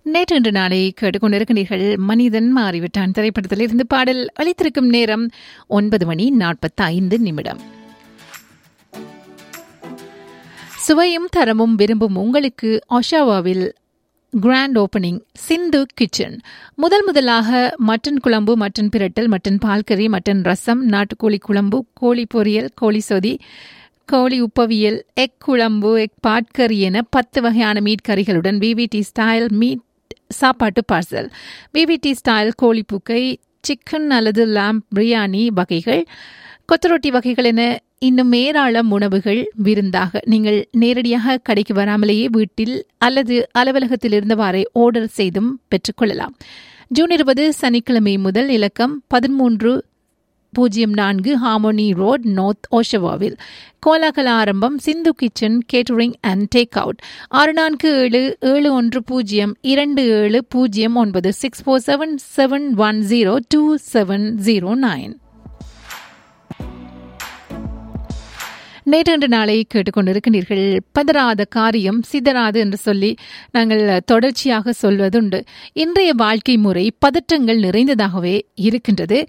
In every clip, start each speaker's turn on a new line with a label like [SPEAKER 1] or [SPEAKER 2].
[SPEAKER 1] நேற்று இன்று நாளை கேட்டுக்கொண்டிருக்கிறீர்கள் மனிதன் மாறிவிட்டான் திரைப்படத்தில் இருந்து பாடல் அளித்திருக்கும் நேரம் ஒன்பது மணி நாற்பத்தி ஐந்து நிமிடம் சுவையும் தரமும் விரும்பும் உங்களுக்கு ஒஷாவாவில் கிராண்ட் ஓபனிங் சிந்து கிச்சன் முதல் முதலாக மட்டன் குழம்பு மட்டன் பிரட்டல் மட்டன் பால்கறி மட்டன் ரசம் நாட்டுக்கோழி குழம்பு கோழி பொரியல் கோழி சொதி கோழி உப்பவியல் எக் குழம்பு எக் பாட்கறி என பத்து வகையான மீட் கறிகளுடன் விவிடி ஸ்டைல் மீட் சாப்பாட்டு பார்சல் விவிடி ஸ்டைல் கோழி புக்கை சிக்கன் அல்லது லேம்ப் பிரியாணி வகைகள் கொத்தரொட்டி வகைகள் என இன்னும் ஏராளம் உணவுகள் விருந்தாக நீங்கள் நேரடியாக கடைக்கு வராமலேயே வீட்டில் அல்லது அலுவலகத்தில் இருந்தவாறே ஆர்டர் செய்தும் பெற்றுக்கொள்ளலாம் ஜூன் இருபது சனிக்கிழமை முதல் இலக்கம் பதிமூன்று பூஜ்ஜியம் நான்கு ஹார்மோனி ரோட் நோர்த் ஓஷவாவில் கோலாகல ஆரம்பம் Sindhu kitchen catering and take out நான்கு ஏழு ஏழு ஒன்று பூஜ்ஜியம் இரண்டு ஏழு பூஜ்ஜியம் ஒன்பது six four seven seven one zero two seven zero nine நேற்று நாளை கேட்டுக்கொண்டிருக்கிறீர்கள் பதறாத காரியம் சிதறாது என்று சொல்லி நாங்கள் தொடர்ச்சியாக சொல்வதுண்டு இன்றைய வாழ்க்கை முறை பதற்றங்கள் நிறைந்ததாகவே இருக்கின்றது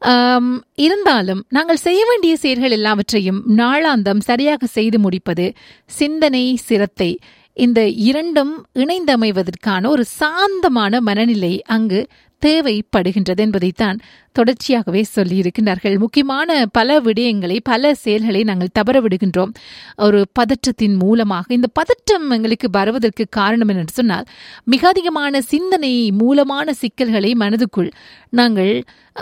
[SPEAKER 1] இருந்தாலும் நாங்கள் செய்ய வேண்டிய செயல்கள் எல்லாவற்றையும் நாளாந்தம் சரியாக செய்து முடிப்பது சிந்தனை சிரத்தை இந்த இரண்டும் இணைந்தமைவதற்கான ஒரு சாந்தமான மனநிலை அங்கு தேவைப்படுகின்றது என்பதைத்தான் தொடர்ச்சியாகவே சொல்லியிருக்கின்றார்கள் முக்கியமான பல விடயங்களை பல செயல்களை நாங்கள் தவற விடுகின்றோம் ஒரு பதற்றத்தின் மூலமாக இந்த பதற்றம் எங்களுக்கு வருவதற்கு காரணம் என்று சொன்னால் மிக அதிகமான சிந்தனை மூலமான சிக்கல்களை மனதுக்குள் நாங்கள்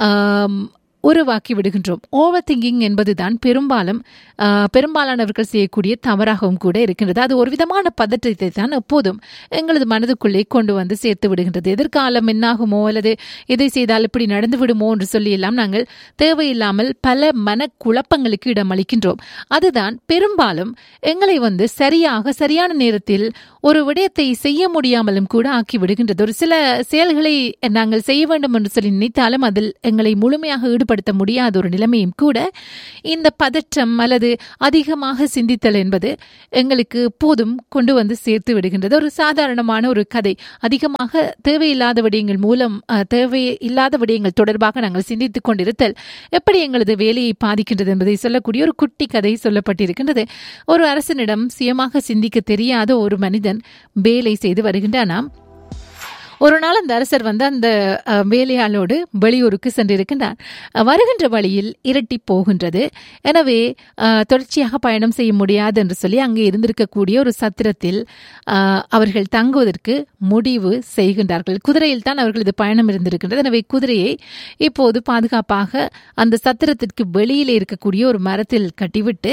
[SPEAKER 1] உருவாக்கி விடுகின்றோம் ஓவர் திங்கிங் என்பதுதான் பெரும்பாலும் பெரும்பாலானவர்கள் செய்யக்கூடிய தவறாகவும் கூட இருக்கின்றது அது ஒரு விதமான பதற்றத்தை தான் எப்போதும் எங்களது மனதுக்குள்ளே கொண்டு வந்து சேர்த்து விடுகின்றது எதிர்காலம் என்னாகுமோ அல்லது எதை செய்தால் இப்படி நடந்து விடுமோ என்று சொல்லி எல்லாம் நாங்கள் தேவையில்லாமல் பல மனக்குழப்பங்களுக்கு இடம் அளிக்கின்றோம் அதுதான் பெரும்பாலும் எங்களை வந்து சரியாக சரியான நேரத்தில் ஒரு விடயத்தை செய்ய முடியாமலும் கூட ஆக்கி விடுகின்றது ஒரு சில செயல்களை நாங்கள் செய்ய வேண்டும் என்று சொல்லி நினைத்தாலும் அதில் எங்களை முழுமையாக ஈடுபடுத்த முடியாத ஒரு நிலைமையும் கூட இந்த பதற்றம் அல்லது அதிகமாக சிந்தித்தல் என்பது எங்களுக்கு போதும் கொண்டு வந்து சேர்த்து விடுகின்றது ஒரு சாதாரணமான ஒரு கதை அதிகமாக தேவையில்லாத விடயங்கள் மூலம் தேவை இல்லாத விடயங்கள் தொடர்பாக நாங்கள் சிந்தித்துக் கொண்டிருத்தல் எப்படி எங்களது வேலையை பாதிக்கின்றது என்பதை சொல்லக்கூடிய ஒரு குட்டி கதை சொல்லப்பட்டிருக்கின்றது ஒரு அரசனிடம் சுயமாக சிந்திக்க தெரியாத ஒரு மனிதன் வேலை செய்து வருகின்றானாம் ஒரு நாள் அந்த அரசர் வந்து அந்த வேலையாளோடு வெளியூருக்கு சென்றிருக்கின்றார் வருகின்ற வழியில் இரட்டி போகின்றது எனவே தொடர்ச்சியாக பயணம் செய்ய முடியாது என்று சொல்லி அங்கே இருந்திருக்கக்கூடிய ஒரு சத்திரத்தில் அவர்கள் தங்குவதற்கு முடிவு செய்கின்றார்கள் குதிரையில் தான் அவர்களது பயணம் இருந்திருக்கின்றது எனவே குதிரையை இப்போது பாதுகாப்பாக அந்த சத்திரத்திற்கு வெளியிலே இருக்கக்கூடிய ஒரு மரத்தில் கட்டிவிட்டு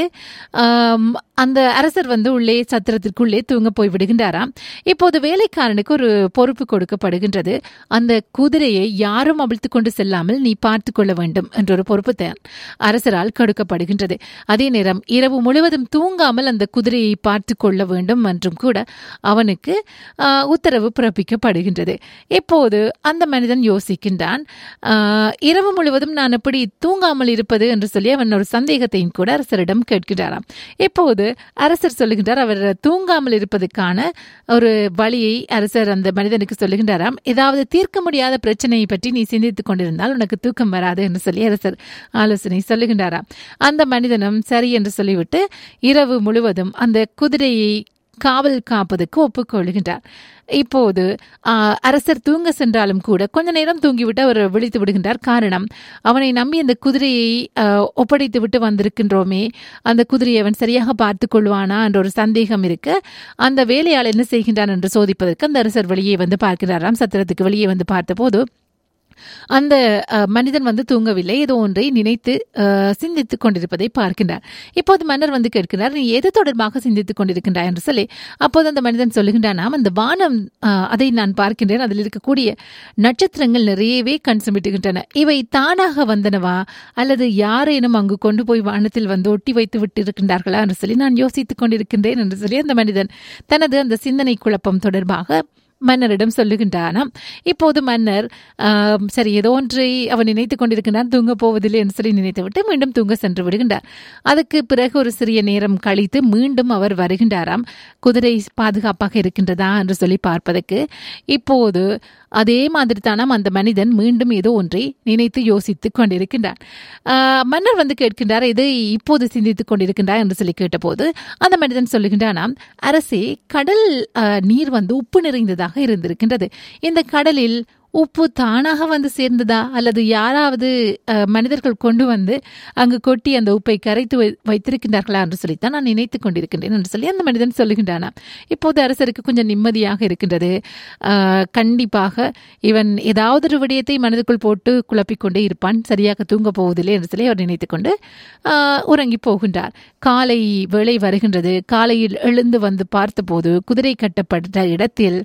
[SPEAKER 1] அந்த அரசர் வந்து உள்ளே சத்திரத்திற்குள்ளே தூங்க போய் விடுகின்றாராம் இப்போது வேலைக்காரனுக்கு ஒரு பொறுப்பு கொடுக்கப்படுகின்றது அந்த குதிரையை யாரும் அவிழ்த்து கொண்டு செல்லாமல் நீ பார்த்து கொள்ள வேண்டும் என்ற ஒரு பொறுப்பு தான் அரசரால் கொடுக்கப்படுகின்றது அதே நேரம் இரவு முழுவதும் தூங்காமல் அந்த குதிரையை பார்த்து கொள்ள வேண்டும் என்றும் கூட அவனுக்கு உத்தரவு பிறப்பிக்கப்படுகின்றது இப்போது அந்த மனிதன் யோசிக்கின்றான் இரவு முழுவதும் நான் எப்படி தூங்காமல் இருப்பது என்று சொல்லி அவன் ஒரு சந்தேகத்தையும் கூட அரசரிடம் கேட்கிறாராம் இப்போது அரசர் சொல்லுகின்றார் அவர் தூங்காமல் இருப்பதற்கான ஒரு வழியை அரசர் அந்த மனிதனுக்கு சொல்லுகின்றாராம் ஏதாவது தீர்க்க முடியாத பிரச்சனையை பற்றி நீ சிந்தித்துக் கொண்டிருந்தால் உனக்கு தூக்கம் வராது என்று சொல்லி அரசர் ஆலோசனை சொல்லுகின்றாராம் அந்த மனிதனும் சரி என்று சொல்லிவிட்டு இரவு முழுவதும் அந்த குதிரையை காவல் காப்பதற்கு ஒப்புக்கொள்கின்றார் இப்போது அரசர் தூங்க சென்றாலும் கூட கொஞ்ச நேரம் தூங்கிவிட்டு அவர் விழித்து விடுகின்றார் காரணம் அவனை நம்பி அந்த குதிரையை ஒப்படைத்து விட்டு வந்திருக்கின்றோமே அந்த குதிரையை அவன் சரியாக பார்த்து கொள்வானா என்ற ஒரு சந்தேகம் இருக்கு அந்த வேலையால் என்ன செய்கின்றான் என்று சோதிப்பதற்கு அந்த அரசர் வெளியே வந்து பார்க்கிறாராம் சத்திரத்துக்கு வெளியே வந்து பார்த்தபோது அந்த மனிதன் வந்து தூங்கவில்லை ஏதோ ஒன்றை நினைத்து சிந்தித்துக் கொண்டிருப்பதை பார்க்கின்றார் இப்போது மன்னர் வந்து கேட்கிறார் நீ எது தொடர்பாக சிந்தித்துக் கொண்டிருக்கின்றாய் என்று சொல்லி அப்போது அந்த மனிதன் சொல்லுகின்றானாம் அந்த வானம் அதை நான் பார்க்கின்றேன் அதில் இருக்கக்கூடிய நட்சத்திரங்கள் நிறையவே கண் சுமிட்டுகின்றன இவை தானாக வந்தனவா அல்லது யாரேனும் அங்கு கொண்டு போய் வானத்தில் வந்து ஒட்டி வைத்து விட்டு இருக்கின்றார்களா என்று சொல்லி நான் யோசித்துக் கொண்டிருக்கின்றேன் என்று சொல்லி அந்த மனிதன் தனது அந்த சிந்தனை குழப்பம் தொடர்பாக மன்னரிடம் சொல்லுகின்றானாம் இப்போது மன்னர் ஆம், சரி ஏதோ ஒன்றை அவன் நினைத்துக் கொண்டிருக்கின்றான் தூங்க போவதில்லை என்று சொல்லி நினைத்துவிட்டு மீண்டும் தூங்க சென்று விடுகின்றார் அதுக்கு பிறகு ஒரு சிறிய நேரம் கழித்து மீண்டும் அவர் வருகின்றாராம் குதிரை பாதுகாப்பாக இருக்கின்றதா என்று சொல்லி பார்ப்பதற்கு இப்போது அதே மாதிரி தானாம் அந்த மனிதன் மீண்டும் ஏதோ ஒன்றை நினைத்து யோசித்துக் கொண்டிருக்கின்றார் ஆஹ், மன்னர் வந்து கேட்கின்றார் இதை இப்போது சிந்தித்துக் கொண்டிருக்கின்றார் என்று சொல்லி கேட்டபோது அந்த மனிதன் சொல்லுகின்றானாம் அரசே கடல் ஆஹ், நீர் வந்து உப்பு நிறைந்ததாக இருந்திருக்கின்றது இந்த கடலில் உப்பு தானாக வந்து சேர்ந்ததா அல்லது யாராவது அஹ், மனிதர்கள் கொண்டு வந்து அங்கு கொட்டி அந்த உப்பை கரைத்து வை- வைத்திருக்கின்றார்களா என்று சொல்லித்தான் நான் நினைத்துக் கொண்டிருக்கின்றேன் என்று சொல்லி அந்த மனிதன் சொல்லுகின்றானா இப்போது அரசருக்கு கொஞ்சம் நிம்மதியாக இருக்கின்றது அஹ், கண்டிப்பாக இவன் ஏதாவது ஒரு விடயத்தை மனதுக்குள் போட்டு குழப்பிக்கொண்டே இருப்பான் சரியாக தூங்கப் போவதில்லை என்று சொல்லி அவர் நினைத்துக்கொண்டு ஆஹ், உறங்கி போகின்றார் காலை வேளை வருகின்றது காலையில் எழுந்து வந்து பார்த்தபோது குதிரை கட்டப்பட்ட இடத்தில்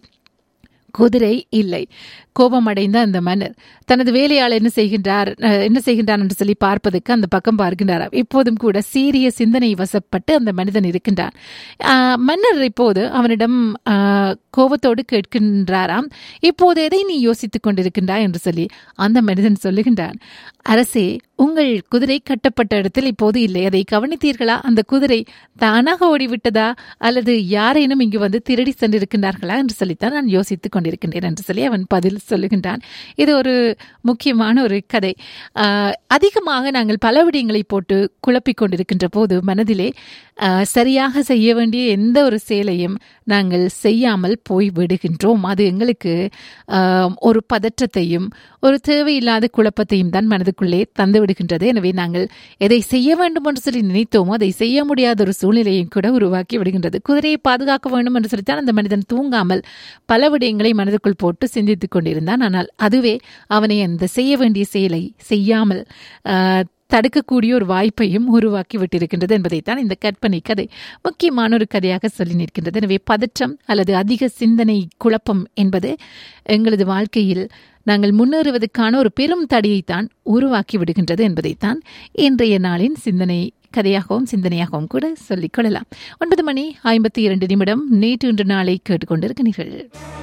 [SPEAKER 1] குதிரை இல்லை கோபமடைந்த அந்த மன்னர் தனது வேலையாள் என்ன செய்கின்றார் அஹ், என்ன செய்கின்றார் என்று சொல்லி பார்ப்பதற்கு அந்த பக்கம் பார்க்கின்றார் இப்போதும் கூட சீரிய சிந்தனை வசப்பட்டு அந்த மனிதன் இருக்கின்றான் ஆஹ், மன்னர் இப்போது அவனிடம் ஆஹ், கோபத்தோடு கேட்கின்றாராம் இப்போது எதை நீ யோசித்துக் கொண்டிருக்கின்றாய் என்று சொல்லி அந்த மனிதன் சொல்லுகின்றான் அரசே உங்கள் குதிரை கட்டப்பட்ட இடத்தில் இப்போது இல்லை அதை கவனித்தீர்களா அந்த குதிரை தானாக ஓடிவிட்டதா அல்லது யாரேனும் இங்கு வந்து திருடி சென்றிருக்கின்றார்களா என்று சொல்லித்தான் நான் யோசித்துக் கொண்டிருக்கின்றேன் என்று சொல்லி அவன் பதில் சொல்லுகின்றான் இது ஒரு முக்கியமான ஒரு கதை ஆஹ், அதிகமாக நாங்கள் பல விடயங்களை போட்டு குழப்பிக் கொண்டிருக்கின்ற போது மனதிலே ஆஹ், சரியாக செய்ய வேண்டிய எந்த ஒரு செயலையும் நாங்கள் செய்யாமல் போய் விடுகின்றோம் அது எங்களுக்கு ஆஹ், ஒரு பதற்றத்தையும் ஒரு தேவையில்லாத குழப்பத்தையும் தான் மனதுக்குள்ளே தந்து விடுகின்றது எனவே நாங்கள் எதை செய்ய வேண்டும் என்று சொல்லி நினைத்தோமோ அதை செய்ய முடியாத ஒரு சூழ்நிலையும் கூட உருவாக்கி விடுகின்றது குதிரையை பாதுகாக்க வேண்டும் என்று சொல்லித்தான் அந்த மனிதன் தூங்காமல் பல விடயங்களை மனதுக்குள் போட்டு சிந்தித்துக் கொண்டிருந்தான் ஆனால் அதுவே அவனை அந்த செய்ய வேண்டிய செயலை செய்யாமல் ஆஹ், தடுக்கக்கூடிய ஒரு வாய்ப்பையும் உருவாக்கி விட்டிருக்கின்றது என்பதைத்தான் இந்த கற்பனை கதை முக்கியமான ஒரு கதையாக சொல்லி நிற்கின்றது எனவே பதற்றம் அல்லது அதிக சிந்தனை குழப்பம் என்பது எங்களது வாழ்க்கையில் நாங்கள் முன்னேறுவதற்கான ஒரு பெரும் தடையைத்தான் உருவாக்கி விடுகின்றது என்பதைத்தான் இன்றைய நாளின் சிந்தனை கதையாகவும் சிந்தனையாகவும் கூட சொல்லிக் கொள்ளலாம் ஒன்பது மணி ஐம்பத்தி இரண்டு நிமிடம் நேற்று இன்று நாளை கேட்டுக்கொண்டிருக்கிறீர்கள்